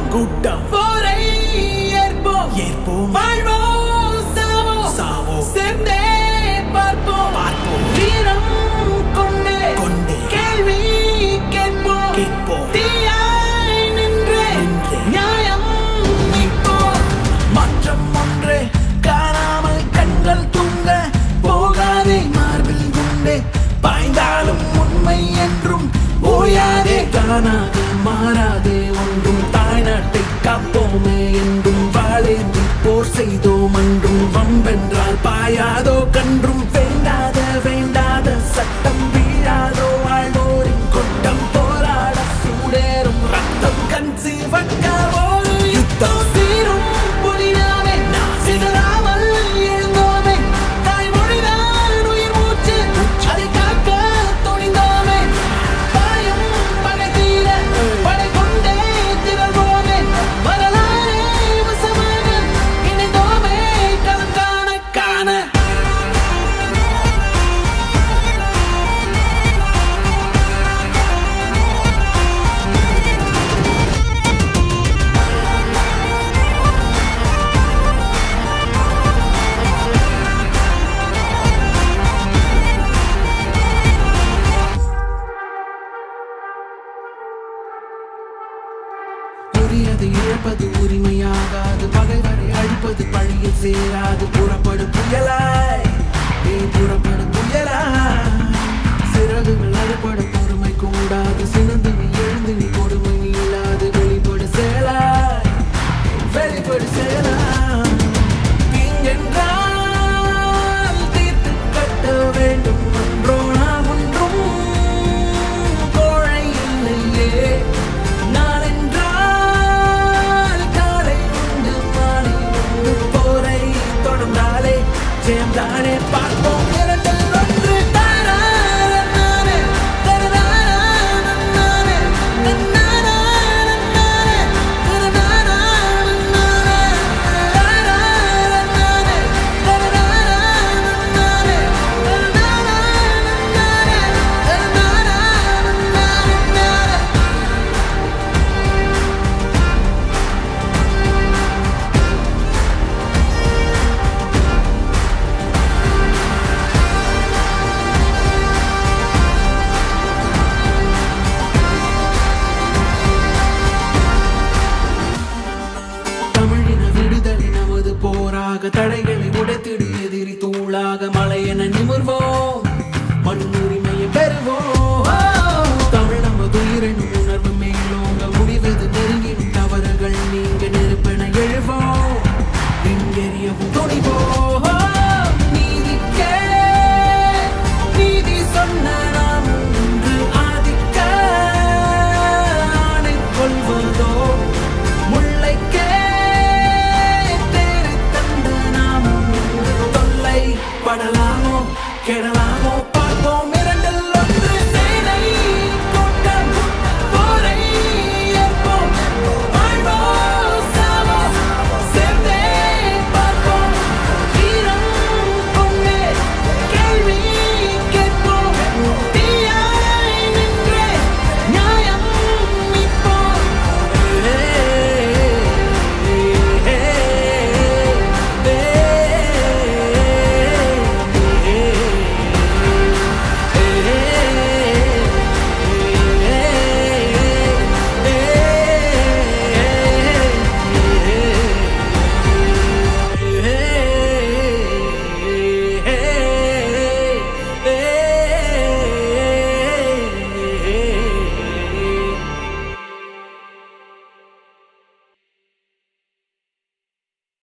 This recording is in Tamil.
கூட்டம் போரை ஏற்போம் ஏற்போம் வாழ்வோம் சாவோம் சாவோம். சேர்ந்தே பார்ப்போம் பார்ப்போம். வீரம் கொண்டே கொண்டே. கேள்வி கேட்போம் கேட்போம். தீயாய் நின்றே நின்றே. நியாயம் மீட்போம் மாற்றம் ஒன்றே காணாமல் கண்கள் தூங்க போகாதே மார்பில் குண்டே பாய்ந்தாலும் உண்மை என்றும் ஓயாதே காணாதே மாறாதே ஒன்றும் தாய்நாட்டை காப்போமே என்றும் வாழேந்தி போர் செய்தோம் என்றும் வம்பென்றால் பாயாதோ கன்றும் வேண்டாத வேண்டாத சட்டம் வீழாதோ வாழ்வோரின் கொட்டம் போராட சூடேறும் ரத்தம் கண் சிவக்க ஒரு யுத்தம் சீரும் புதினாவே சிதறாமல் எழுந்தோமே தாய்மொழிதான் உயிர் மூச்சு அதை காக்க துணிந்தோமே பாயும் பகை தீர படை கொண்டே திரள்வோமே வரலாறே வசமாக இணைந்தோமே களம் காண காண உரியது இழப்பது உரிமையாகாது பகைவரை அழிப்பது பழியில் சேராது புறப்படு புயலாய் நீ புறப்படு புயலாய் சிறகுகள்